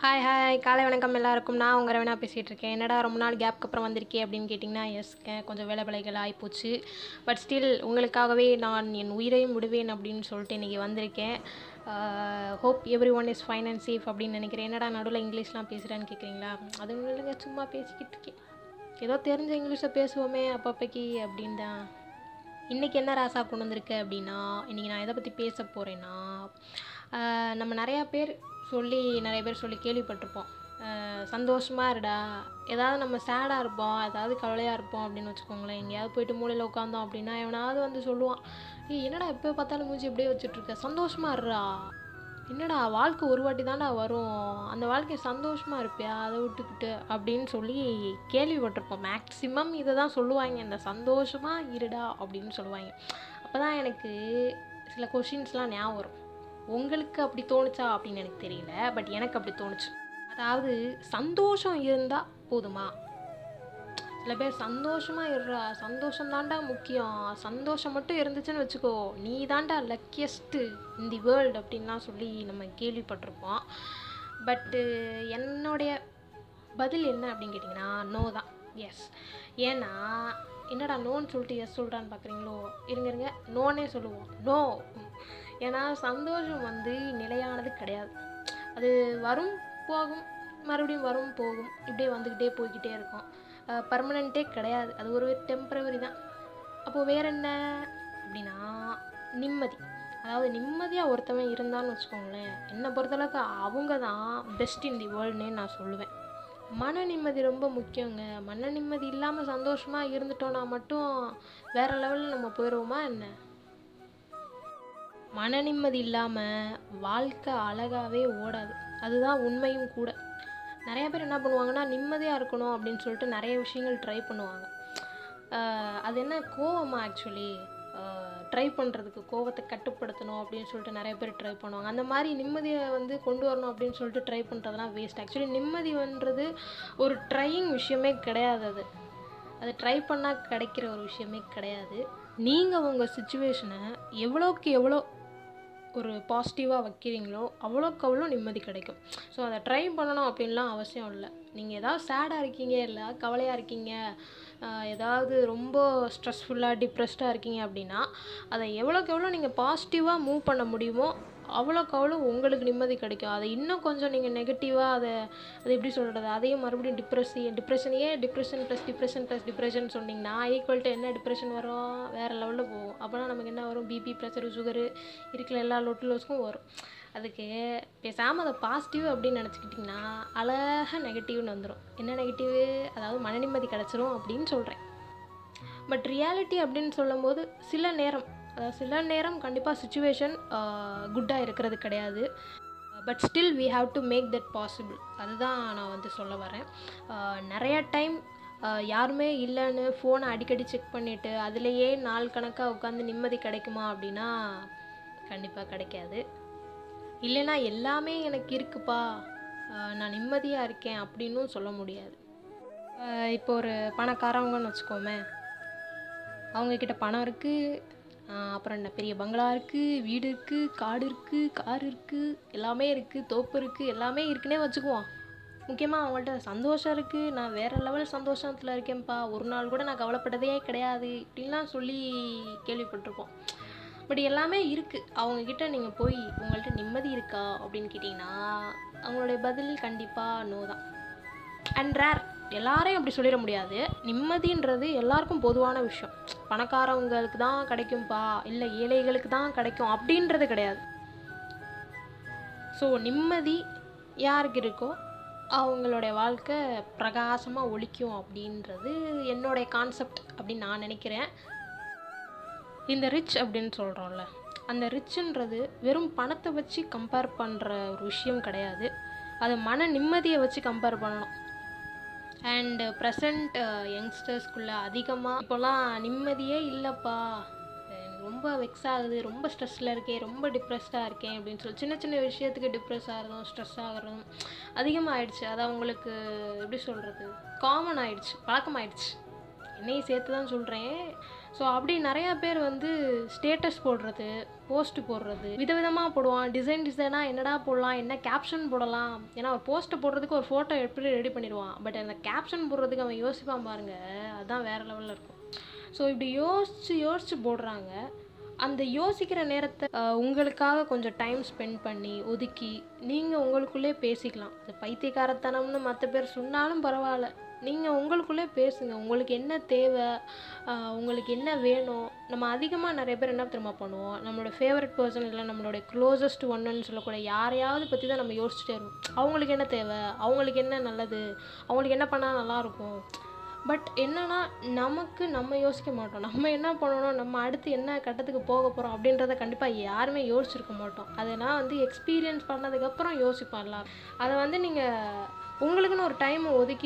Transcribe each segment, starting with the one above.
hi hi காலை வணக்கம் எல்லாருக்கும் நான் உங்கள் ரவனா பேசிகிட்டு இருக்கேன் என்னடா ரொம்ப நாள் கேப்க்கு அப்புறம் வந்திருக்கே அப்படின்னு கேட்டிங்கன்னா எஸ் கொஞ்சம் வேலை வேலைகள் ஆகிப்போச்சு பட் ஸ்டில் உங்களுக்காகவே நான் என் உயிரையும் விடுவேன் அப்படின்னு சொல்லிட்டு இன்றைக்கி வந்திருக்கேன் hope everyone is fine and safe அப்படின்னு நினைக்கிறேன் என்னடா நடுவில் இங்கிலீஷ்லாம் பேசுகிறேன்னு கேட்குறீங்களா அது ஒன்றும் இல்லைங்க சும்மா பேசிக்கிட்டு இருக்கேன் ஏதோ தெரிஞ்ச இங்கிலீஷை பேசுவோமே அப்பப்போக்கி அப்படின்னு தான் இன்றைக்கி என்ன ராசா கொண்டு வந்திருக்கு அப்படின்னா இன்றைக்கி நான் எதை பற்றி பேச போகிறேன்னா ஆஹ் நம்ம நிறையா பேர் சொல்லி நிறைய பேர் சொல்லி கேள்விப்பட்டிருப்போம் ஆஹ் சந்தோஷமா இருடா ஏதாவது நம்ம சேடாக இருப்போம் ஏதாவது கவலையாக இருப்போம் அப்படின்னு வச்சுக்கோங்களேன் எங்கேயாவது போயிட்டு மூலையில் உட்காந்தோம் அப்படின்னா எவனாவது வந்து சொல்லுவான் ஏய் என்னடா எப்போ பார்த்தாலும் மூஞ்சி இப்படியே வச்சுட்ருக்க சந்தோஷமா இருடா என்னடா வாழ்க்கை ஒரு வாட்டி தான்டா வரும் அந்த வாழ்க்கை சந்தோஷமா இருப்பியா அதை விட்டுக்கிட்டு அப்படின்னு சொல்லி கேள்விப்பட்டிருப்போம் மேக்ஸிமம் இதை தான் சொல்லுவாங்க இந்த சந்தோஷமா இருடா அப்படின்னு சொல்லுவாங்க அப்போ தான் எனக்கு சில கொஷின்ஸ்லாம் ஞாபகம் வரும் உங்களுக்கு அப்படி தோணுச்சா அப்படின்னு எனக்கு தெரியல பட் எனக்கு அப்படி தோணுச்சு அதாவது சந்தோஷம் இருந்தால் போதுமா சில பேர் சந்தோஷமா இருடா சந்தோஷம் தான்டா முக்கியம் சந்தோஷம் மட்டும் இருந்துச்சுன்னு வச்சுக்கோ நீ தான்டா லக்கியஸ்ட்டு இன் தி வேர்ல்டு அப்படின்லாம் சொல்லி நம்ம கேள்விப்பட்டிருப்போம் பட்டு என்னுடைய பதில் என்ன அப்படின்னு கேட்டிங்கன்னா நோ தான் எஸ் ஏன்னா என்னடா நோன்னு சொல்லிட்டு எஸ் சொல்கிறான்னு பார்க்குறீங்களோ இருங்க இருங்க நோனே சொல்லுவோம் நோ ஏன்னா சந்தோஷம் வந்து நிலையானது கிடையாது அது வரும் போகும் மறுபடியும் வரும் போகும் இப்படியே வந்துக்கிட்டே போய்கிட்டே இருக்கும் பர்மனெண்ட்டே கிடையாது அது ஒரு டெம்பரவரி தான் அப்போது வேற என்ன அப்படின்னா நிம்மதி அதாவது நிம்மதியாக ஒருத்தவன் இருந்தான்னு வச்சுக்கோங்களேன் என்னை பொறுத்தளவுக்கு அவங்க தான் பெஸ்ட் இன் தி வேர்ல்டுனே நான் சொல்லுவேன் மன நிம்மதி ரொம்ப முக்கியங்க மன நிம்மதி இல்லாமல் சந்தோஷமாக இருந்துட்டோன்னா மட்டும் வேறு லெவலில் நம்ம போயிடுவோமா என்ன மன நிம்மதி இல்லாமல் வாழ்க்கை அழகாகவே ஓடாது அதுதான் உண்மையும் கூட நிறைய பேர் என்ன பண்ணுவாங்கன்னா நிம்மதியாக இருக்கணும் அப்படின்னு சொல்லிட்டு நிறைய விஷயங்கள் ட்ரை பண்ணுவாங்க ஆஹ் அது என்ன கோவமா ஆக்சுவலி ட்ரை பண்ணுறதுக்கு கோவத்தை கட்டுப்படுத்தணும் அப்படின்னு சொல்லிட்டு நிறைய பேர் ட்ரை பண்ணுவாங்க அந்த மாதிரி நிம்மதியை வந்து கொண்டு வரணும் அப்படின்னு சொல்லிட்டு ட்ரை பண்ணுறதுலாம் வேஸ்ட் ஆக்சுவலி நிம்மதின்றது ஒரு ட்ரையிங் விஷயமே கிடையாது அது அது ட்ரை பண்ணால் கிடைக்கிற ஒரு விஷயமே கிடையாது நீங்கள் உங்கள் சுச்சுவேஷனை எவ்வளோக்கு எவ்வளோ ஒரு பாசிட்டிவாக வைக்கிறீங்களோ அவ்வளோக்கு அவ்வளோ நிம்மதி கிடைக்கும் ஸோ அதை ட்ரை பண்ணணும் அப்படின்லாம் அவசியம் இல்லை நீங்கள் ஏதாவது சேடாக இருக்கீங்க இல்லை கவலையாக இருக்கீங்க ஆஹ் ஏதாவது ரொம்ப ஸ்ட்ரெஸ்ஃபுல்லாக டிப்ரெஸ்டாக இருக்கீங்க அப்படின்னா அதை எவ்வளோக்கு எவ்வளோ நீங்கள் பாசிட்டிவாக மூவ் பண்ண முடியுமோ அவ்வளோக்கு அவ்வளோ உங்களுக்கு நிம்மதி கிடைக்கும் அதை இன்னும் கொஞ்சம் நீங்கள் நெகட்டிவாக அதை அது எப்படி சொல்கிறது அதையும் மறுபடியும் டிப்ரெஸி டிப்ரெஷனையே depression plus depression plus depression சொன்னீங்கன்னா ஈக்குவல் டு என்ன டிப்ரெஷன் வரும் வேறு லெவலில் போகும் அப்போனா நமக்கு என்ன வரும் பிபி ப்ரெஷர் சுகரு இருக்கிற எல்லா லொட்டு லோஸ்க்கும் வரும் அதுக்கு பேசாமல் அதை பாசிட்டிவ் அப்படின்னு நினச்சிக்கிட்டிங்கன்னா அழகாக நெகட்டிவ்னு வந்துடும் என்ன நெகட்டிவ் அதாவது மன நிம்மதி கிடச்சிரும் அப்படின்னு சொல்கிறேன் பட் ரியாலிட்டி அப்படின்னு சொல்லும்போது சில நேரம் அதாவது சில நேரம் கண்டிப்பாக சுச்சுவேஷன் குட்டாக இருக்கிறது கிடையாது but still we have to make that possible அதுதான் நான் வந்து சொல்ல வரேன் ஆஹ் நிறைய டைம் யாருமே இல்லைன்னு ஃபோனை அடிக்கடி செக் பண்ணிவிட்டு அதுலேயே நாள் கணக்காக உட்காந்து நிம்மதி கிடைக்குமா அப்படின்னா கண்டிப்பாக கிடைக்காது இல்லைன்னா எல்லாமே எனக்கு இருக்குப்பா ஆஹ் நான் நிம்மதியாக இருக்கேன் அப்படின்னும் சொல்ல முடியாது ஆஹ் இப்போ ஒரு பணக்காரவங்கன்னு வச்சுக்கோமே அவங்கக்கிட்ட பணம் இருக்குது அப்புறம் என்ன பெரிய பங்களா இருக்குது வீடு இருக்குது காடு இருக்குது கார் இருக்குது எல்லாமே இருக்குது தோப்பு இருக்குது எல்லாமே இருக்குன்னே வச்சுக்குவோம் முக்கியமாக அவங்கள்ட்ட சந்தோஷம் இருக்குது நான் வேறு லெவல் சந்தோஷத்தில் இருக்கேன்ப்பா ஒரு நாள் கூட நான் கவலைப்பட்டதே கிடையாது இப்படின்லாம் சொல்லி கேள்விப்பட்டிருப்போம் பட் எல்லாமே இருக்குது அவங்கக்கிட்ட நீங்கள் போய் உங்கள்கிட்ட நிம்மதி இருக்கா அப்படின்னு கேட்டிங்கன்னா அவங்களுடைய பதில் கண்டிப்பாக நோ தான் அண்ட் ரேர் எல்லாரையும் அப்படி சொல்லிட முடியாது நிம்மதின்றது எல்லாருக்கும் பொதுவான விஷயம் பணக்காரவங்களுக்கு தான் கிடைக்கும்பா இல்லை ஏழைகளுக்கு தான் கிடைக்கும் அப்படின்றது கிடையாது ஸோ நிம்மதி யாருக்கு இருக்கோ அவங்களுடைய வாழ்க்கை பிரகாசமாக ஒழிக்கும் அப்படின்றது என்னுடைய கான்செப்ட் அப்படின்னு நான் நினைக்கிறேன் இந்த ரிச் அப்படின்னு சொல்கிறோம்ல அந்த ரிச்சுன்றது வெறும் பணத்தை வச்சு கம்பேர் பண்ணுற ஒரு விஷயம் கிடையாது அது மன நிம்மதியை வச்சு கம்பேர் பண்ணணும் அண்டு ப்ரெசண்ட் யங்ஸ்டர்ஸ்குள்ளே அதிகமாக இப்போல்லாம் நிம்மதியே இல்லைப்பா எனக்கு ரொம்ப வெக்ஸ் ஆகுது ரொம்ப ஸ்ட்ரெஸ்ஸில் இருக்கேன் ரொம்ப டிப்ரெஸ்டாக இருக்கேன் அப்படின்னு சொல்லி சின்ன சின்ன விஷயத்துக்கு டிப்ரெஸ் ஆகிறதும் ஸ்ட்ரெஸ் ஆகிறதும் அதிகமாகிடுச்சு அது அவங்களுக்கு எப்படி சொல்கிறது காமன் ஆயிடுச்சு பழக்கமாயிடுச்சு என்னையும் சேர்த்து தான் சொல்கிறேன் ஸோ அப்படி நிறையா பேர் வந்து ஸ்டேட்டஸ் போடுறது போஸ்ட் போடுறது விதவிதமாக போடுவான் டிசைன் டிசைனாக என்னடா போடலாம் என்ன கேப்ஷன் போடலாம் ஏன்னா ஒரு போஸ்ட்டை போடுறதுக்கு ஒரு ஃபோட்டோ எப்படி ரெடி பண்ணிடுவான் பட் அந்த கேப்ஷன் போடுறதுக்கு அவன் யோசிப்பான் பாருங்க அதுதான் வேறு லெவலில் இருக்கும் ஸோ இப்படி யோசித்து யோசித்து போடுறாங்க அந்த யோசிக்கிற நேரத்தை அஹ், உங்களுக்காக கொஞ்சம் டைம் ஸ்பெண்ட் பண்ணி ஒதுக்கி நீங்கள் உங்களுக்குள்ளே பேசிக்கலாம் அது பைத்தியக்காரத்தனம்னு மற்ற பேர் சொன்னாலும் பரவாயில்ல நீங்கள் உங்களுக்குள்ளே பேசுங்க உங்களுக்கு என்ன தேவை அஹ், உங்களுக்கு என்ன வேணும் நம்ம அதிகமாக நிறைய பேர் என்ன தெரியுமா பண்ணுவோம் நம்மளோட ஃபேவரட் பர்சன் இல்லை நம்மளோட க்ளோசஸ்ட் ஒன்னுன்னு சொல்லக்கூடிய யாரையாவது பற்றி தான் நம்ம யோசிச்சுட்டே இருப்போம் அவங்களுக்கு என்ன தேவை அவங்களுக்கு என்ன நல்லது அவங்களுக்கு என்ன பண்ணால் நல்லாயிருக்கும் பட் என்னன்னா நமக்கு நம்ம யோசிக்க மாட்டோம் நம்ம என்ன பண்ணணும் நம்ம அடுத்து என்ன கட்டத்துக்கு போக போகிறோம் அப்படின்றத கண்டிப்பாக யாருமே யோசிச்சிருக்க மாட்டோம் அதை நான் வந்து எக்ஸ்பீரியன்ஸ் பண்ணதுக்கப்புறம் யோசிப்பேன் எல்லாரும் அதை வந்து நீங்கள் உங்களுக்குன்னு ஒரு டைம் ஒதுக்கி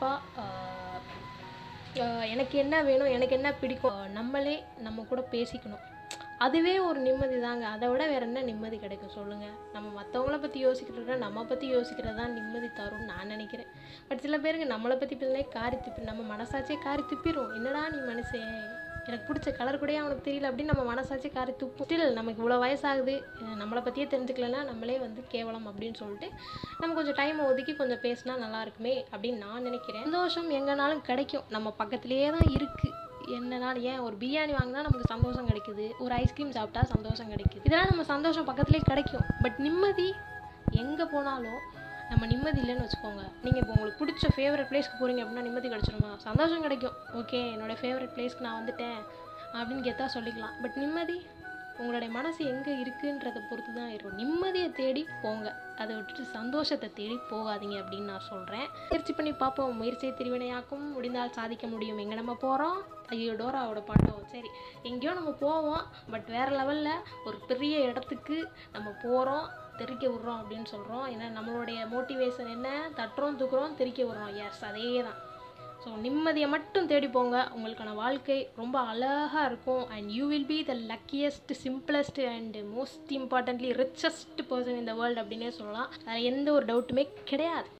கண்டிப்பாக எனக்கு என்ன வேணும் எனக்கு என்ன பிடிக்கும் நம்மளே நம்ம கூட பேசிக்கணும் அதுவே ஒரு நிம்மதி தாங்க அதை விட வேற என்ன நிம்மதி கிடைக்கும் சொல்லுங்கள் நம்ம மற்றவங்கள பற்றி யோசிக்கிறத விட நம்ம பற்றி யோசிக்கிறது தான் நிம்மதி தரும்னு நான் நினைக்கிறேன் பட் சில பேருக்கு நம்மளை பற்றி பிள்ளை காரி துப்பி நம்ம மனசாச்சே காரி துப்பிடும் என்னடா நீ மனுஷன் எனக்கு பிடிச்ச கலர் கூட அவனுக்கு தெரியல அப்படின்னு நம்ம மனசாச்சே காரி துப்பும் ஸ்டில் நமக்கு இவ்வளோ வயசாகுது அஹ் நம்மளை பற்றியே தெரிஞ்சுக்கலன்னா நம்மளே வந்து கேவலம் அப்படின்னு சொல்லிட்டு நம்ம கொஞ்சம் டைம் ஒதுக்கி கொஞ்சம் பேசினா நல்லா இருக்குமே அப்படின்னு நான் நினைக்கிறேன் சந்தோஷம் எங்கேனாலும் கிடைக்கும் நம்ம பக்கத்துலேயே தான் இருக்குது என்னனாலும் ஏன் ஒரு பிரியாணி வாங்கினா நமக்கு சந்தோஷம் கிடைக்குது ஒரு ஐஸ்கிரீம் சாப்பிட்டா சந்தோஷம் கிடைக்குது இதெல்லாம் நம்ம சந்தோஷம் பக்கத்துலேயே கிடைக்கும் பட் நிம்மதி எங்கே போனாலும் நம்ம நிம்மதி இல்லைன்னு வச்சுக்கோங்க நீங்கள் இப்போ உங்களுக்கு பிடிச்ச ஃபேவரட் பிளேஸ்க்கு போகிறீங்க அப்படின்னா நிம்மதி கிடச்சிருமா சந்தோஷம் கிடைக்கும் ஓகே என்னோட ஃபேவரட் பிளேஸ்க்கு நான் வந்துட்டேன் அப்படின்னு கெத்தா சொல்லிக்கலாம் பட் நிம்மதி உங்களுடைய மனசு எங்கே இருக்குன்றதை பொறுத்து தான் இருக்கும் நிம்மதியை தேடி போங்க அதை விட்டுட்டு சந்தோஷத்தை தேடி போகாதீங்க அப்படின்னு நான் சொல்கிறேன் முயற்சி பண்ணி பார்ப்போம் முயற்சியை திருவினையாக்கும் முடிந்தால் சாதிக்க முடியும் எங்கே நம்ம போகிறோம் ஐயோ டோராவோட பாட்டம் சரி எங்கேயோ நம்ம போவோம் பட் வேறு லெவலில் ஒரு பெரிய இடத்துக்கு நம்ம போகிறோம் தெறிக்க விட்றோம் அப்படின்னு சொல்கிறோம் ஏன்னா நம்மளுடைய மோட்டிவேஷன் என்ன தட்டுறோம் தூக்குறோம் தெறிக்க விட்றோம் எஸ் அதே தான் ஸோ நிம்மதியை மட்டும் தேடி போங்க உங்களுக்கான வாழ்க்கை ரொம்ப அழகாக இருக்கும் and you will be the luckiest simplest and most importantly richest person இந்த வேர்ல்டு அப்படின்னே சொல்லலாம் அதில் எந்த ஒரு டவுட்டுமே கிடையாது